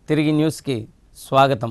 తిరిగి న్యూస్కి స్వాగతం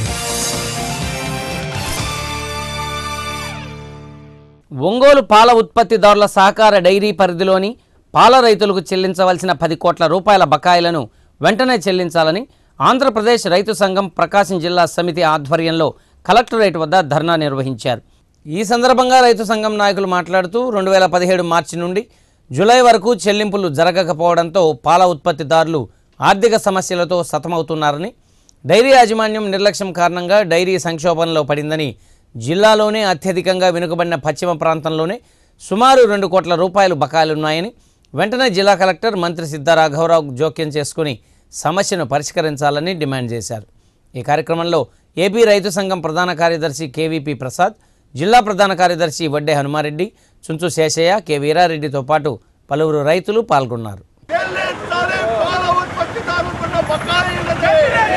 ఒంగోలు పాల ఉత్పత్తిదారుల సహకార డైరీ పరిధిలోని పాల రైతులకు చెల్లించవలసిన పది కోట్ల రూపాయల బకాయిలను వెంటనే చెల్లించాలని ఆంధ్రప్రదేశ్ రైతు సంఘం ప్రకాశం జిల్లా సమితి ఆధ్వర్యంలో కలెక్టరేట్ వద్ద ధర్నా నిర్వహించారు ఈ సందర్భంగా రైతు సంఘం నాయకులు మాట్లాడుతూ రెండు వేల పదిహేడు మార్చి నుండి జూలై వరకు చెల్లింపులు జరగకపోవడంతో పాల ఉత్పత్తిదారులు ఆర్థిక సమస్యలతో సతమవుతున్నారని డైరీ యాజమాన్యం నిర్లక్ష్యం కారణంగా డైరీ సంక్షోభంలో పడిందని జిల్లాలోనే అత్యధికంగా వెనుకబడిన పశ్చిమ ప్రాంతంలోనే సుమారు రెండు కోట్ల రూపాయలు బకాయిలున్నాయని వెంటనే జిల్లా కలెక్టర్ మంత్రి సిద్ధారాఘవరావు జోక్యం చేసుకుని సమస్యను పరిష్కరించాలని డిమాండ్ చేశారు ఈ కార్యక్రమంలో ఏపీ రైతు సంఘం ప్రధాన కార్యదర్శి కేవీపీ ప్రసాద్ జిల్లా ప్రధాన కార్యదర్శి వడ్డే హనుమారెడ్డి చుంచు శేషయ్య కె వీరారెడ్డితో పాటు పలువురు రైతులు పాల్గొన్నారు చెల్లించాలి పాల ఉత్పత్తిదారులకున్న బకాయిలని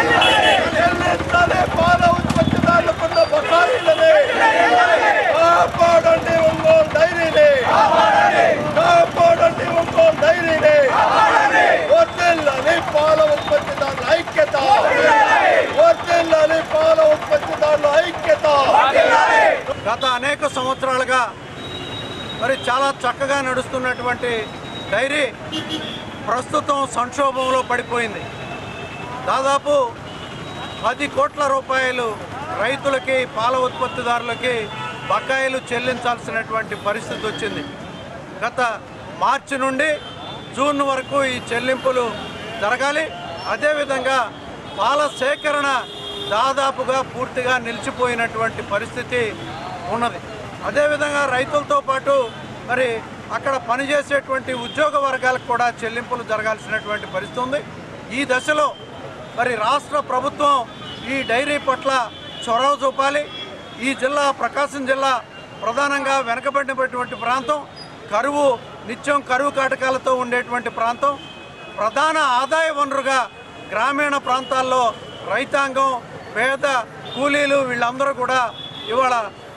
చెల్లించాలి పాల ఉత్పత్తిదారులకున్న బకాయిలని కాపాడండి ఒంగోలు డైరీని కాపాడండి ఒంగోలు డైరీని వదిల్లని పాల ఉత్పత్తిదారుల ఐక్యత వదిల్లని పాల ఉత్పత్తిదారుల ఐక్యత గత అనేక సంవత్సరాలుగా మరి చాలా చక్కగా నడుస్తున్నటువంటి డైరీ ప్రస్తుతం సంక్షోభంలో పడిపోయింది దాదాపు పది కోట్ల రూపాయలు రైతులకి పాల ఉత్పత్తిదారులకి బకాయిలు చెల్లించాల్సినటువంటి పరిస్థితి వచ్చింది గత మార్చి నుండి జూన్ వరకు ఈ చెల్లింపులు జరగాలి అదేవిధంగా పాల సేకరణ దాదాపుగా పూర్తిగా నిలిచిపోయినటువంటి పరిస్థితి ఉన్నది అదేవిధంగా రైతులతో పాటు మరి అక్కడ పనిచేసేటువంటి ఉద్యోగ వర్గాలకు కూడా చెల్లింపులు జరగాల్సినటువంటి పరిస్థితి ఉంది ఈ దశలో మరి రాష్ట్ర ప్రభుత్వం ఈ డైరీ పట్ల చొరవ చూపాలి ఈ జిల్లా ప్రకాశం జిల్లా ప్రధానంగా వెనకబడినటువంటి ప్రాంతం కరువు నిత్యం కరువు కాటకాలతో ఉండేటువంటి ప్రాంతం ప్రధాన ఆదాయ వనరుగా గ్రామీణ ప్రాంతాల్లో రైతాంగం పేద కూలీలు వీళ్ళందరూ కూడా ఇవాళ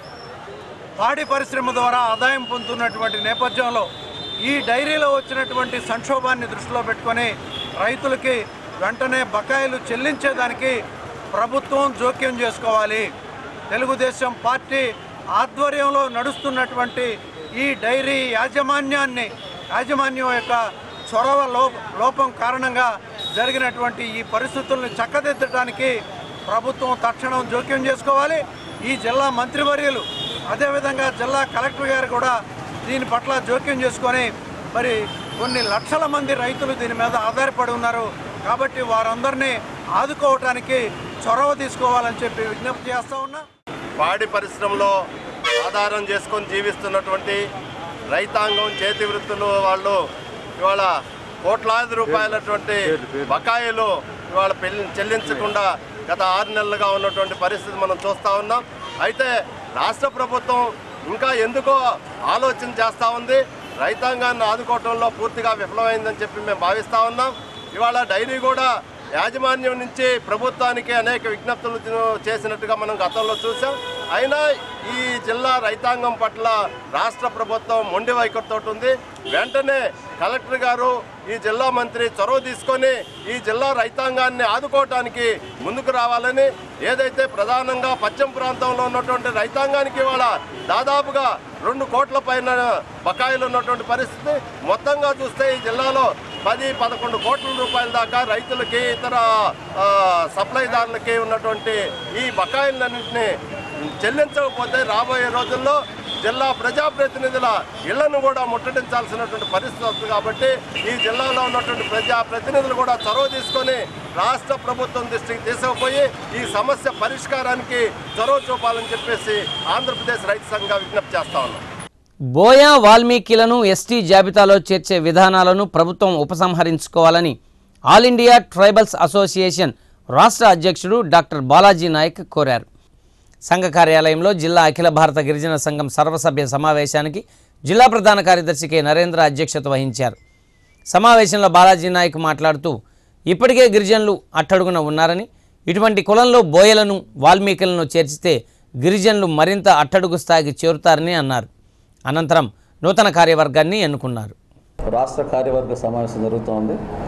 పాడి పరిశ్రమ ద్వారా ఆదాయం పొందుతున్నటువంటి నేపథ్యంలో ఈ డైరీలో వచ్చినటువంటి సంక్షోభాన్ని దృష్టిలో పెట్టుకొని రైతులకి వెంటనే బకాయిలు చెల్లించేదానికి ప్రభుత్వం జోక్యం చేసుకోవాలి తెలుగుదేశం పార్టీ ఆధ్వర్యంలో నడుస్తున్నటువంటి ఈ డైరీ యాజమాన్యాన్ని యాజమాన్యం యొక్క చొరవ లో లోపం కారణంగా జరిగినటువంటి ఈ పరిస్థితులను చక్కదిద్దడానికి ప్రభుత్వం తక్షణం జోక్యం చేసుకోవాలి ఈ జిల్లా మంత్రివర్యులు అదేవిధంగా జిల్లా కలెక్టర్ గారు కూడా దీని పట్ల జోక్యం చేసుకొని మరి కొన్ని లక్షల మంది రైతులు దీని మీద ఆధారపడి ఉన్నారు కాబట్టి వారందరినీ ఆదుకోవటానికి చొరవ తీసుకోవాలని చెప్పి విజ్ఞప్తి చేస్తా ఉన్నా పాడి పరిశ్రమలో ఆధారం చేసుకొని జీవిస్తున్నటువంటి రైతాంగం చేతి వృత్తులు వాళ్ళు ఇవాళ కోట్లాది రూపాయలటువంటి బకాయిలు ఇవాళ పెళ్లి చెల్లించకుండా గత ఆరు నెలలుగా ఉన్నటువంటి పరిస్థితి మనం చూస్తూ ఉన్నాం అయితే రాష్ట్ర ప్రభుత్వం ఇంకా ఎందుకో ఆలోచన చేస్తూ ఉంది రైతాంగాన్ని ఆదుకోవడంలో పూర్తిగా విఫలమైందని చెప్పి మేము భావిస్తూ ఉన్నాం ఇవాళ డైరీ కూడా యాజమాన్యం నుంచి ప్రభుత్వానికి అనేక విజ్ఞప్తులు చేసినట్టుగా మనం గతంలో చూసాం అయినా ఈ జిల్లా రైతాంగం పట్ల రాష్ట్ర ప్రభుత్వం మొండి వైఖరితో ఉంది వెంటనే కలెక్టర్ గారు ఈ జిల్లా మంత్రి చొరవ తీసుకొని ఈ జిల్లా రైతాంగాన్ని ఆదుకోవటానికి ముందుకు రావాలని ఏదైతే ప్రధానంగా పశ్చిమ ప్రాంతంలో ఉన్నటువంటి రైతాంగానికి ఇవాళ దాదాపుగా రెండు కోట్ల పైన బకాయిలు ఉన్నటువంటి పరిస్థితి మొత్తంగా చూస్తే ఈ జిల్లాలో పది పదకొండు కోట్ల రూపాయల దాకా రైతులకి ఇతర ఆ, సప్లైదారులకి ఉన్నటువంటి ఈ బకాయిలన్నింటినీ చెల్లించకపోతే రాబోయే రోజుల్లో జిల్లా ప్రజాప్రతినిధుల ఇళ్లను కూడా ముట్టడించాల్సినటువంటి పరిస్థితి వస్తుంది కాబట్టి ఈ జిల్లాలో ఉన్నటువంటి ప్రజా ప్రతినిధులు కూడా చొరవ తీసుకొని రాష్ట్ర ప్రభుత్వం దృష్టికి తీసుకుపోయి ఈ సమస్య పరిష్కారానికి చొరవ చూపాలని చెప్పేసి ఆంధ్రప్రదేశ్ రైతు సంఘ విజ్ఞప్తి చేస్తా ఉన్నాం బోయా వాల్మీకిలను ఎస్టీ జాబితాలో చేర్చే విధానాలను ప్రభుత్వం ఉపసంహరించుకోవాలని ఆల్ ఇండియా ట్రైబల్స్ అసోసియేషన్ రాష్ట్ర అధ్యక్షుడు డాక్టర్ బాలాజీ నాయక్ కోరారు సంఘ కార్యాలయంలో జిల్లా అఖిల భారత గిరిజన సంఘం సర్వసభ్య సమావేశానికి జిల్లా ప్రధాన కార్యదర్శి కె నరేంద్ర అధ్యక్షత వహించారు సమావేశంలో బాలాజీ నాయక్ మాట్లాడుతూ ఇప్పటికే గిరిజనులు అట్టడుగున ఉన్నారని ఇటువంటి కులంలో బోయలను వాల్మీకులను చేర్చితే గిరిజనులు మరింత అట్టడుగు స్థాయికి చేరుతారని అన్నారు అనంతరం నూతన కార్యవర్గాన్ని ఎన్నుకున్నారు రాష్ట్ర కార్యవర్గ సమావేశం జరుగుతోంది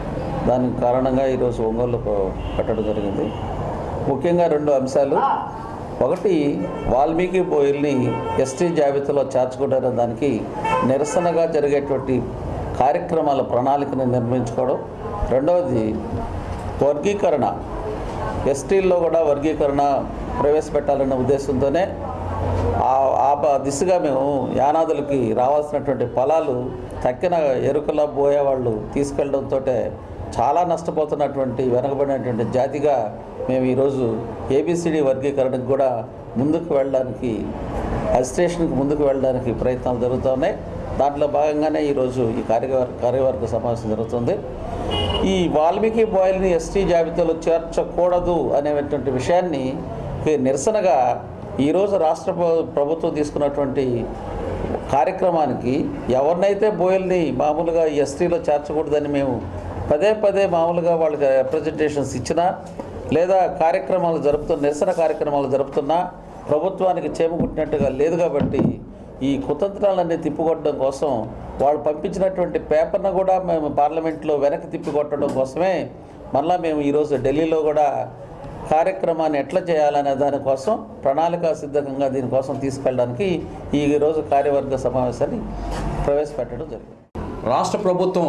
దానికి కారణంగా ఈరోజు ఒంగోలు పెట్టడం జరిగింది ముఖ్యంగా రెండు అంశాలు ఒకటి వాల్మీకి బోయిల్ని ఎస్టీ జాబితాలో చేర్చుకుంటారనే దానికి నిరసనగా జరిగేటువంటి కార్యక్రమాల ప్రణాళికను నిర్మించుకోవడం రెండవది వర్గీకరణ ఎస్టీల్లో కూడా వర్గీకరణ ప్రవేశపెట్టాలన్న ఉద్దేశంతోనే ఆ- ఆ ప- దిశగా మేము యానాదులకి రావాల్సినటువంటి పొలాలు తక్కిన ఎరుకల బోయే వాళ్ళు తీసుకెళ్ళడంతో చాలా నష్టపోతున్నటువంటి వెనకబడినటువంటి జాతిగా మేము ఈరోజు ఏబిసిడి వర్గీకరణకు కూడా ముందుకు వెళ్ళడానికి అజిస్ట్రేషన్కి ముందుకు వెళ్ళడానికి ప్రయత్నాలు జరుగుతున్నాయి దాంట్లో భాగంగానే ఈరోజు ఈ కార్యవర్గ కార్యవర్గ సమావేశం జరుగుతుంది ఈ వాల్మీకి బాయిల్ని ఎస్టీ జాబితాలో చేర్చకూడదు అనేటువంటి విషయాన్ని కి నిరసనగా ఈరోజు రాష్ట్ర ప్ర- ప్రభుత్వం తీసుకున్నటువంటి కార్యక్రమానికి ఎవరినైతే బోయల్ని మామూలుగా ఎస్టీలో చేర్చకూడదని మేము పదే పదే మామూలుగా వాళ్ళకి రిప్రజెంటేషన్స్ ఇచ్చినా లేదా కార్యక్రమాలు జరుపుతున్న నిరసన కార్యక్రమాలు జరుపుతున్నా ప్రభుత్వానికి చేమకుట్టినట్టుగా లేదు కాబట్టి ఈ కుతంత్రాలన్నీ తిప్పికొట్టడం కోసం వాళ్ళు పంపించినటువంటి పేపర్ను కూడా మేము పార్లమెంట్లో వెనక్కి తిప్పికొట్టడం కోసమే మళ్ళా మేము ఈరోజు ఢిల్లీలో కూడా కార్యక్రమాన్ని ఎట్లా చేయాలనే దానికోసం ప్రణాళికా సిద్ధంగా దీనికోసం తీసుకెళ్ళడానికి ఈ రోజు కార్యవర్గ సమావేశాన్ని ప్రవేశపెట్టడం జరిగింది రాష్ట్ర ప్రభుత్వం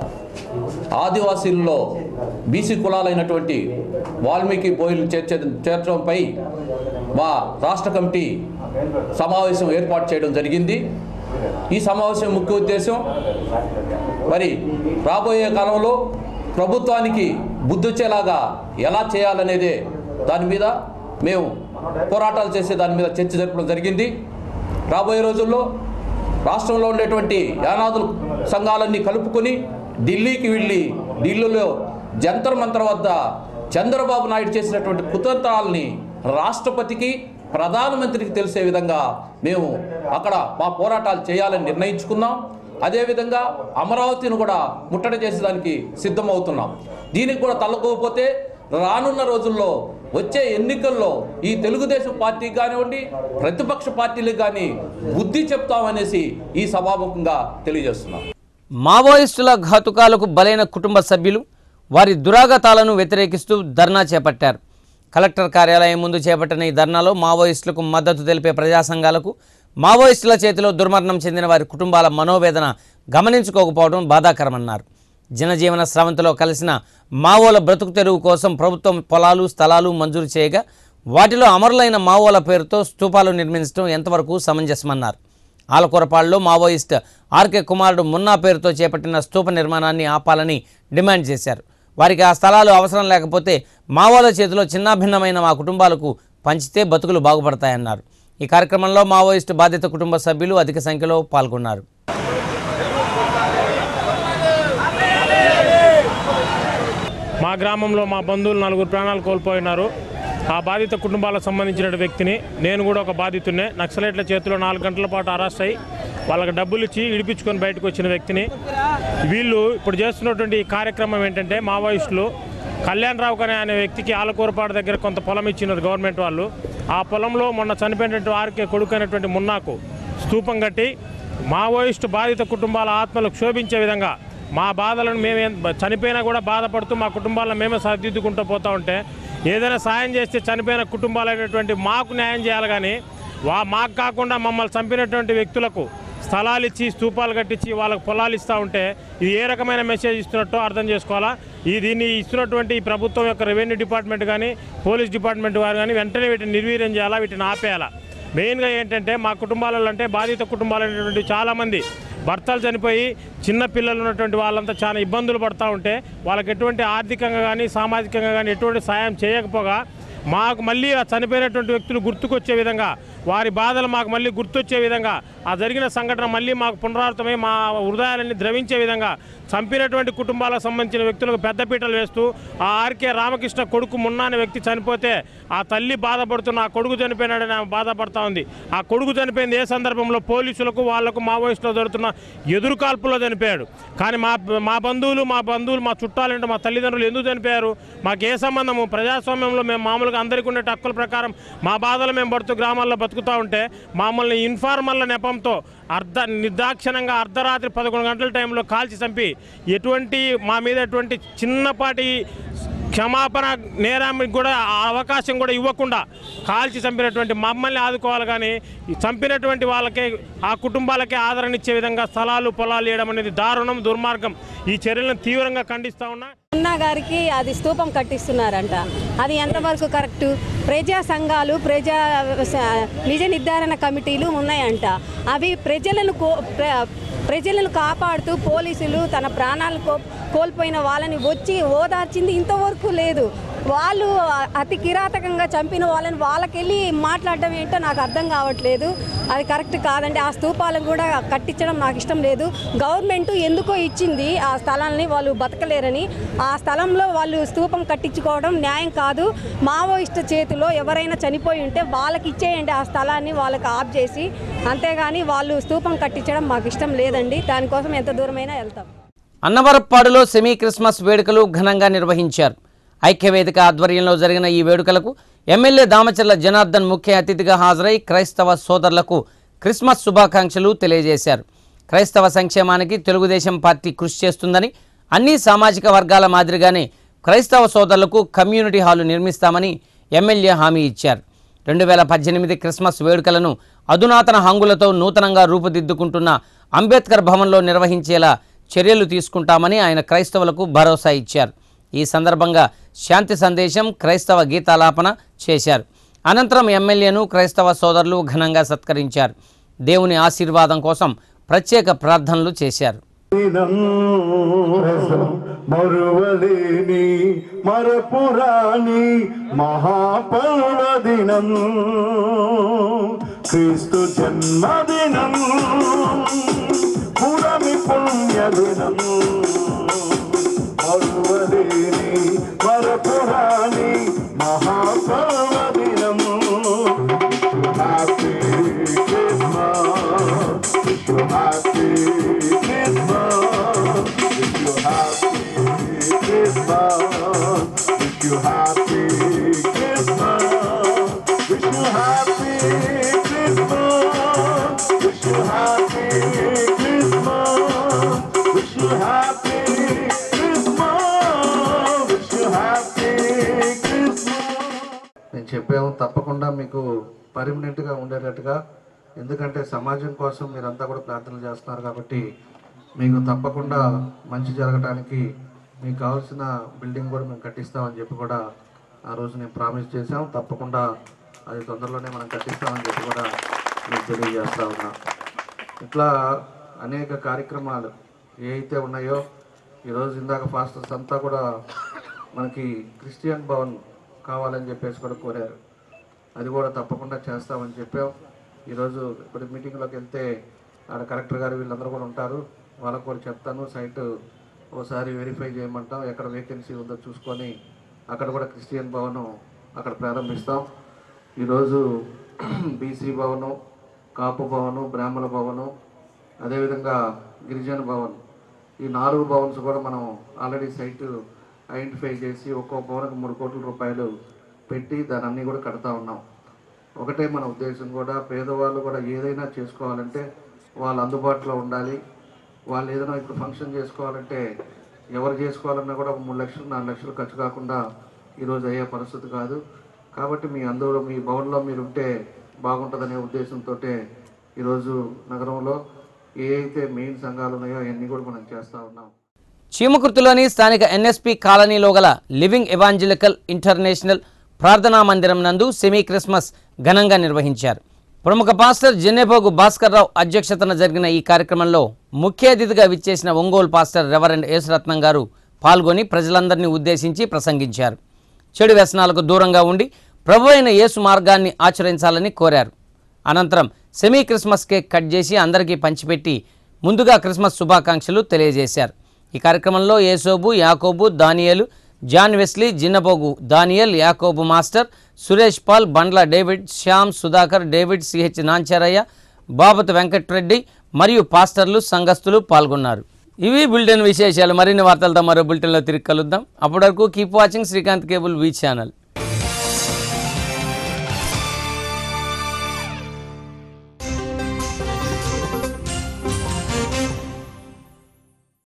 ఆదివాసీల్లో బీసీ కులాలైనటువంటి వాల్మీకి బోయిలు చేర్చ చేర్చడంపై మా రాష్ట్ర కమిటీ సమావేశం ఏర్పాటు చేయడం జరిగింది ఈ సమావేశం ముఖ్య ఉద్దేశం మరి రాబోయే కాలంలో ప్రభుత్వానికి బుద్ధి వచ్చేలాగా ఎలా చేయాలనేదే దాని మీద మేము పోరాటాలు చేసే దాని మీద చర్చ జరపడం జరిగింది రాబోయే రోజుల్లో రాష్ట్రంలో ఉండేటువంటి యానాదుల సంఘాలన్నీ కలుపుకొని ఢిల్లీకి వెళ్ళి ఢిల్లీలో జంతర్ మంతర్ వద్ద చంద్రబాబు నాయుడు చేసినటువంటి కుతంత్రాలని రాష్ట్రపతికి ప్రధానమంత్రికి తెలిసే విధంగా మేము అక్కడ మా పోరాటాలు చేయాలని నిర్ణయించుకున్నాం అదేవిధంగా అమరావతిని కూడా ముట్టడి చేసేదానికి సిద్ధమవుతున్నాం దీనికి కూడా తలకోకపోతే రానున్న రోజుల్లో వచ్చే ఎన్నికల్లో ఈ తెలుగుదేశం పార్టీకి కానివ్వండి ప్రతిపక్ష పార్టీలకు కానీ బుద్ధి చెప్తామనేసి ఈ సభాముఖంగా తెలియజేస్తున్నాం మావోయిస్టుల ఘాతుకాలకు బలైన కుటుంబ సభ్యులు వారి దురాగతాలను వ్యతిరేకిస్తూ ధర్నా చేపట్టారు కలెక్టర్ కార్యాలయం ముందు చేపట్టిన ఈ ధర్నాలో మావోయిస్టులకు మద్దతు తెలిపే ప్రజా సంఘాలకు మావోయిస్టుల చేతిలో దుర్మరణం చెందిన వారి కుటుంబాల మనోవేదన గమనించుకోకపోవడం బాధాకరమన్నారు జనజీవన స్రవంతిలో కలిసిన మావోల బ్రతుకు తెరువు కోసం ప్రభుత్వం పొలాలు స్థలాలు మంజూరు చేయగా వాటిలో అమరులైన మావోల పేరుతో స్తూపాలు నిర్మించడం ఎంతవరకు సమంజసమన్నారు ఆలకూరపాడులో మావోయిస్ట్ ఆర్కే కుమారుడు మున్నా పేరుతో చేపట్టిన స్తూప నిర్మాణాన్ని ఆపాలని డిమాండ్ చేశారు వారికి ఆ స్థలాలు అవసరం లేకపోతే మావోల చేతిలో చిన్నాభిన్నమైన మా కుటుంబాలకు పంచితే బతుకులు బాగుపడతాయన్నారు ఈ కార్యక్రమంలో మావోయిస్టు బాధిత కుటుంబ సభ్యులు అధిక సంఖ్యలో పాల్గొన్నారు మా గ్రామంలో మా బంధువులు నలుగురు ప్రాణాలు కోల్పోయినారు ఆ బాధిత కుటుంబాలకు సంబంధించిన వ్యక్తిని నేను కూడా ఒక బాధితున్నే నక్సలైట్ల చేతిలో నాలుగు గంటల పాటు అరెస్ట్ అయ్యి వాళ్ళకి డబ్బులు ఇచ్చి ఇడిపించుకొని బయటకు వచ్చిన వ్యక్తిని వీళ్ళు ఇప్పుడు చేస్తున్నటువంటి ఈ కార్యక్రమం ఏంటంటే మావోయిస్టులు కళ్యాణ్ రావు కనే అనే వ్యక్తికి ఆలకూరపాడు దగ్గర కొంత పొలం ఇచ్చినారు గవర్నమెంట్ వాళ్ళు ఆ పొలంలో మొన్న చనిపోయినటువంటి ఆర్కే కొడుకు అయినటువంటి మున్నాకు స్తూపం కట్టి మావోయిస్టు బాధిత కుటుంబాల ఆత్మలు క్షోభించే విధంగా మా బాధలను మేమే చనిపోయినా కూడా బాధపడుతూ మా కుటుంబాలను మేమే సరిదిద్దుకుంటూ పోతూ ఉంటే ఏదైనా సాయం చేస్తే చనిపోయిన కుటుంబాలైనటువంటి మాకు న్యాయం చేయాలి కానీ వా మాకు కాకుండా మమ్మల్ని చంపినటువంటి వ్యక్తులకు స్థలాలు ఇచ్చి స్తూపాలు కట్టించి వాళ్ళకు పొలాలు ఇస్తూ ఉంటే ఇది ఏ రకమైన మెసేజ్ ఇస్తున్నట్టో అర్థం చేసుకోవాలా ఈ దీన్ని ఇస్తున్నటువంటి ఈ ప్రభుత్వం యొక్క రెవెన్యూ డిపార్ట్మెంట్ కానీ పోలీస్ డిపార్ట్మెంట్ వారు కానీ వెంటనే వీటిని నిర్వీర్యం చేయాలా వీటిని ఆపేయాలా మెయిన్గా ఏంటంటే మా కుటుంబాలలో అంటే బాధిత కుటుంబాలు అనేటువంటి చాలామంది భర్తలు చనిపోయి చిన్న పిల్లలు ఉన్నటువంటి వాళ్ళంతా చాలా ఇబ్బందులు పడుతూ ఉంటే వాళ్ళకి ఎటువంటి ఆర్థికంగా కానీ సామాజికంగా కానీ ఎటువంటి సాయం చేయకపోగా మాకు మళ్ళీ ఆ చనిపోయినటువంటి వ్యక్తులు గుర్తుకొచ్చే విధంగా వారి బాధలు మాకు మళ్ళీ గుర్తొచ్చే విధంగా ఆ జరిగిన సంఘటన మళ్ళీ మాకు పునరావృతమై మా హృదయాలన్నీ ద్రవించే విధంగా చంపినటువంటి కుటుంబాలకు సంబంధించిన వ్యక్తులకు పెద్దపీటలు వేస్తూ ఆ ఆర్కే రామకృష్ణ కొడుకు మున్నా అనే వ్యక్తి చనిపోతే ఆ తల్లి బాధపడుతున్న ఆ కొడుకు చనిపోయినాడని ఆమె బాధపడతా ఉంది ఆ కొడుకు చనిపోయింది ఏ సందర్భంలో పోలీసులకు వాళ్లకు మావోయిస్టులు జరుగుతున్న ఎదురు కాల్పులో చనిపోయాడు కానీ మా మా బంధువులు మా బంధువులు మా చుట్టాలంటే మా తల్లిదండ్రులు ఎందుకు చనిపోయారు మాకు ఏ సంబంధము ప్రజాస్వామ్యంలో మేము మామూలుగా అందరికీ ఉండే హక్కుల ప్రకారం మా బాధలు మేము పడుతూ గ్రామాల్లో బతుకుతూ ఉంటే మమ్మల్ని ఇన్ఫార్మల్ల నెపంతో అర్ధ నిర్దాక్షిణంగా అర్ధరాత్రి పదకొండు గంటల టైంలో కాల్చి చంపి ఎటువంటి మా మీద ఎటువంటి చిన్నపాటి క్షమాపణ నేరానికి కూడా ఆ అవకాశం కూడా ఇవ్వకుండా కాల్చి చంపినటువంటి మమ్మల్ని ఆదుకోవాలి కానీ ఈ చంపినటువంటి వాళ్ళకే ఆ కుటుంబాలకే ఆదరణ ఇచ్చే విధంగా స్థలాలు పొలాలు ఇవ్వడం అనేది దారుణం దుర్మార్గం ఈ చర్యలను తీవ్రంగా ఖండిస్తా ఉన్నా అన్నా గారికి అది స్తూపం కట్టిస్తున్నారంట అది ఎంతవరకు కరెక్ట్ ప్రజా సంఘాలు ప్రజా స- నిజ నిర్ధారణ కమిటీలు ఉన్నాయంట అవి ప్రజలను కో ప్ర- ప్రజలను కాపాడుతూ పోలీసులు తన ప్రాణాలు కో కోల్పోయిన వాళ్ళని వచ్చి ఓదార్చింది ఇంతవరకు లేదు వాళ్ళు అతి కిరాతకంగా చంపిన వాళ్ళని వాళ్ళకెళ్ళి మాట్లాడడం ఏంటో నాకు అర్థం కావట్లేదు అది కరెక్ట్ కాదండి ఆ స్తూపాలను కూడా కట్టించడం నాకు ఇష్టం లేదు గవర్నమెంట్ ఎందుకో ఇచ్చింది ఆ స్థలాన్ని వాళ్ళు బతకలేరని ఆ స్థలంలో వాళ్ళు స్తూపం కట్టించుకోవడం న్యాయం కాదు మావోయిస్ట్ చేతిలో ఎవరైనా చనిపోయి ఉంటే వాళ్ళకి ఇచ్చేయండి ఆ స్థలాన్ని వాళ్ళకి ఆఫ్ చేసి అంతేగాని వాళ్ళు స్తూపం కట్టించడం మాకు ఇష్టం లేదండి దానికోసం ఎంత దూరమైనా వెళ్తాం అన్నవరప్పాడులో సెమీ క్రిస్మస్ వేడుకలు ఘనంగా నిర్వహించారు ఐక్యవేదిక ఆధ్వర్యంలో జరిగిన ఈ వేడుకలకు ఎమ్మెల్యే దామచర్ల జనార్దన్ ముఖ్య అతిథిగా హాజరై క్రైస్తవ సోదరులకు క్రిస్మస్ శుభాకాంక్షలు తెలియజేశారు క్రైస్తవ సంక్షేమానికి తెలుగుదేశం పార్టీ కృషి చేస్తుందని అన్ని సామాజిక వర్గాల మాదిరిగానే క్రైస్తవ సోదరులకు కమ్యూనిటీ హాలు నిర్మిస్తామని ఎమ్మెల్యే హామీ ఇచ్చారు రెండు వేల పద్దెనిమిది క్రిస్మస్ వేడుకలను అధునాతన హంగులతో నూతనంగా రూపుదిద్దుకుంటున్న అంబేద్కర్ భవన్లో నిర్వహించేలా చర్యలు తీసుకుంటామని ఆయన క్రైస్తవులకు భరోసా ఇచ్చారు ఈ సందర్భంగా శాంతి సందేశం క్రైస్తవ గీతాలాపన చేశారు అనంతరం ఎమ్మెల్యేను క్రైస్తవ సోదరులు ఘనంగా సత్కరించారు దేవుని ఆశీర్వాదం కోసం ప్రత్యేక ప్రార్థనలు చేశారు దినం మరువలేని మరపురాని మహాపర్వదినం క్రీస్తు జన్మదినం పురమి పుణ్యదినం మరువలేని మరపురాని మహాపర్వదినం happy Christmas Happy Christmas. Wish you happy Christmas. Wish you happy Christmas. Wish you happy Christmas. Wish you happy Christmas. Wish you happy Christmas. Wish you happy Christmas. నేను చెప్పాము తప్పకుండా మీకు పర్మనెంట్గా ఉండేటట్టుగా ఎందుకంటే సమాజం కోసం మీరంతా కూడా ప్రార్థనలు చేస్తున్నారు కాబట్టి మీకు తప్పకుండా మంచి జరగటానికి మీకు కావాల్సిన బిల్డింగ్ కూడా మేము కట్టిస్తామని చెప్పి కూడా ఆ రోజు నేను ప్రామిస్ చేశాం తప్పకుండా అది తొందరలోనే మనం కట్టిస్తామని చెప్పి కూడా మీకు తెలియజేస్తా ఉన్నా ఇట్లా అనేక కార్యక్రమాలు ఏ అయితే ఉన్నాయో ఈరోజు ఇందాక ఫాస్టర్స్ అంతా కూడా మనకి క్రిస్టియన్ భవన్ కావాలని చెప్పేసి కూడా కోరారు అది కూడా తప్పకుండా చేస్తామని చెప్పాం ఈరోజు ఇప్పుడు మీటింగ్లోకి వెళ్తే ఆడ కలెక్టర్ గారు వీళ్ళందరూ కూడా ఉంటారు వాళ్ళకు కూడా చెప్తాను సైట్ ఓసారి వెరిఫై చేయమంటాం ఎక్కడ వేకెన్సీ ఉందో చూసుకొని అక్కడ కూడా క్రిస్టియన్ భవనం అక్కడ ప్రారంభిస్తాం ఈరోజు బీసీ భవనం కాపు భవనం బ్రాహ్మణ భవనం అదేవిధంగా గిరిజన భవన్ ఈ నాలుగు భవన్స్ కూడా మనం ఆల్రెడీ సైట్ ఐడెంటిఫై చేసి ఒక్కో భవనకు మూడు కోట్ల రూపాయలు పెట్టి దాని అన్నీ కూడా కడతా ఉన్నాం ఒకటే మన ఉద్దేశం కూడా పేదవాళ్ళు కూడా ఏదైనా చేసుకోవాలంటే వాళ్ళు అందుబాటులో ఉండాలి వాళ్ళు ఏదైనా ఇప్పుడు ఫంక్షన్ చేసుకోవాలంటే ఎవరు చేసుకోవాలన్నా కూడా ఒక మూడు లక్షలు నాలుగు లక్షలు ఖర్చు కాకుండా ఈరోజు అయ్యే పరిస్థితి కాదు కాబట్టి మీ అందరూ మీ భవన్లో మీరు ఉంటే బాగుంటుందనే ఉద్దేశంతో ఈరోజు నగరంలో ఏ అయితే మెయిన్ సంఘాలు ఉన్నాయో అవన్నీ కూడా మనం చేస్తూ ఉన్నాం చీమకుర్తిలోని స్థానిక ఎన్ఎస్పి కాలనీలో గల లివింగ్ ఎవాంజలికల్ ఇంటర్నేషనల్ ప్రార్థనా మందిరం నందు సెమీ క్రిస్మస్ ఘనంగా నిర్వహించారు ప్రముఖ పాస్టర్ జెన్నెపోగు భాస్కర్ రావు అధ్యక్షతన జరిగిన ఈ కార్యక్రమంలో ముఖ్య అతిథిగా విచ్చేసిన ఒంగోలు పాస్టర్ రెవరెండ్ యేసురత్నం గారు పాల్గొని ప్రజలందరినీ ఉద్దేశించి ప్రసంగించారు చెడు వ్యసనాలకు దూరంగా ఉండి ప్రభు అయిన యేసు మార్గాన్ని ఆచరించాలని కోరారు అనంతరం సెమీ క్రిస్మస్ కేక్ కట్ చేసి అందరికీ పంచిపెట్టి ముందుగా క్రిస్మస్ శుభాకాంక్షలు తెలియజేశారు ఈ కార్యక్రమంలో యేసోబు యాకోబు దానియేలు John Wesley Jinnapogu Daniel Yakobu master Suresh Paul Bandla David Shyam Sudhakar David CH Nancharayya బాబత్ వెంకట్రెడ్డి మరియు పాస్టర్లు సంఘస్థులు పాల్గొన్నారు ఇవి బులెటిన్ విశేషాలు మరిన్ని వార్తలతో మరో బులెటిన్లో తిరిగి కలుద్దాం అప్పటి వరకు కీప్ వాచింగ్ శ్రీకాంత్ కేబుల్ వీ ఛానల్